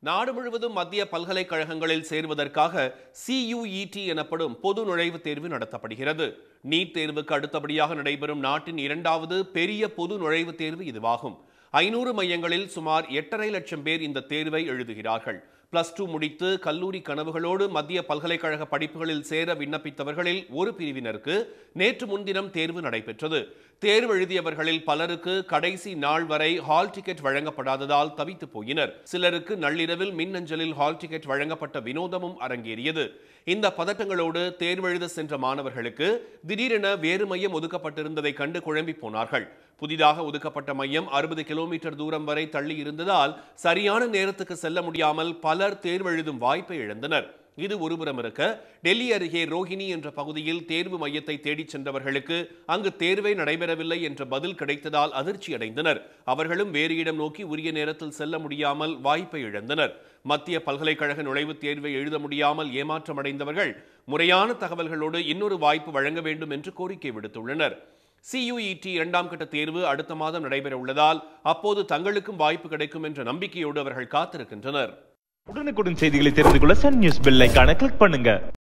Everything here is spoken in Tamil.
நாடு முழுவதும் மத்திய பல்கலைக்கழகங்களில் சேர்வதற்காக சியுஇடி எனப்படும் பொது நுழைவுத் தேர்வு நடத்தப்படுகிறது நீட் தேர்வுக்கு அடுத்தபடியாக நடைபெறும் நாட்டின் இரண்டாவது பெரிய பொது நுழைவுத் தேர்வு இதுவாகும் ஐநூறு மையங்களில் சுமார் எட்டரை லட்சம் பேர் இந்த தேர்வை எழுதுகிறார்கள் பிளஸ் டூ முடித்து கல்லூரி கனவுகளோடு மத்திய பல்கலைக்கழக படிப்புகளில் சேர விண்ணப்பித்தவர்களில் ஒரு பிரிவினருக்கு நேற்று முன்தினம் தேர்வு நடைபெற்றது தேர்வு எழுதியவர்களில் பலருக்கு கடைசி நாள் வரை ஹால் டிக்கெட் வழங்கப்படாததால் தவித்து போயினர் சிலருக்கு நள்ளிரவில் மின்னஞ்சலில் ஹால் டிக்கெட் வழங்கப்பட்ட வினோதமும் அரங்கேறியது இந்த பதட்டங்களோடு தேர்வெழுத சென்ற மாணவர்களுக்கு திடீரென வேறு மையம் ஒதுக்கப்பட்டிருந்ததை கண்டு குழம்பி போனார்கள் புதிதாக ஒதுக்கப்பட்ட மையம் அறுபது கிலோமீட்டர் தூரம் வரை தள்ளி இருந்ததால் சரியான நேரத்துக்கு செல்ல முடியாமல் பலர் தேர்வெழுதும் வாய்ப்பை இழந்தனர் இது ஒருபுறம் இருக்க டெல்லி அருகே ரோஹிணி என்ற பகுதியில் தேர்வு மையத்தை தேடிச் சென்றவர்களுக்கு அங்கு தேர்வே நடைபெறவில்லை என்ற பதில் கிடைத்ததால் அதிர்ச்சி அடைந்தனர் அவர்களும் வேறு இடம் நோக்கி உரிய நேரத்தில் செல்ல முடியாமல் வாய்ப்பை இழந்தனர் மத்திய பல்கலைக்கழக நுழைவுத் தேர்வை எழுத முடியாமல் ஏமாற்றம் அடைந்தவர்கள் முறையான தகவல்களோடு இன்னொரு வாய்ப்பு வழங்க வேண்டும் என்று கோரிக்கை விடுத்துள்ளனர் சியுஇடி இரண்டாம் கட்ட தேர்வு அடுத்த மாதம் நடைபெற உள்ளதால் அப்போது தங்களுக்கும் வாய்ப்பு கிடைக்கும் என்ற நம்பிக்கையோடு அவர்கள் காத்திருக்கின்றனர் உடனுக்குடன் செய்திகளை தெரிந்து கொள்ள சன் நியூஸ் பெல் ஐகானை கிளிக் பண்ணுங்க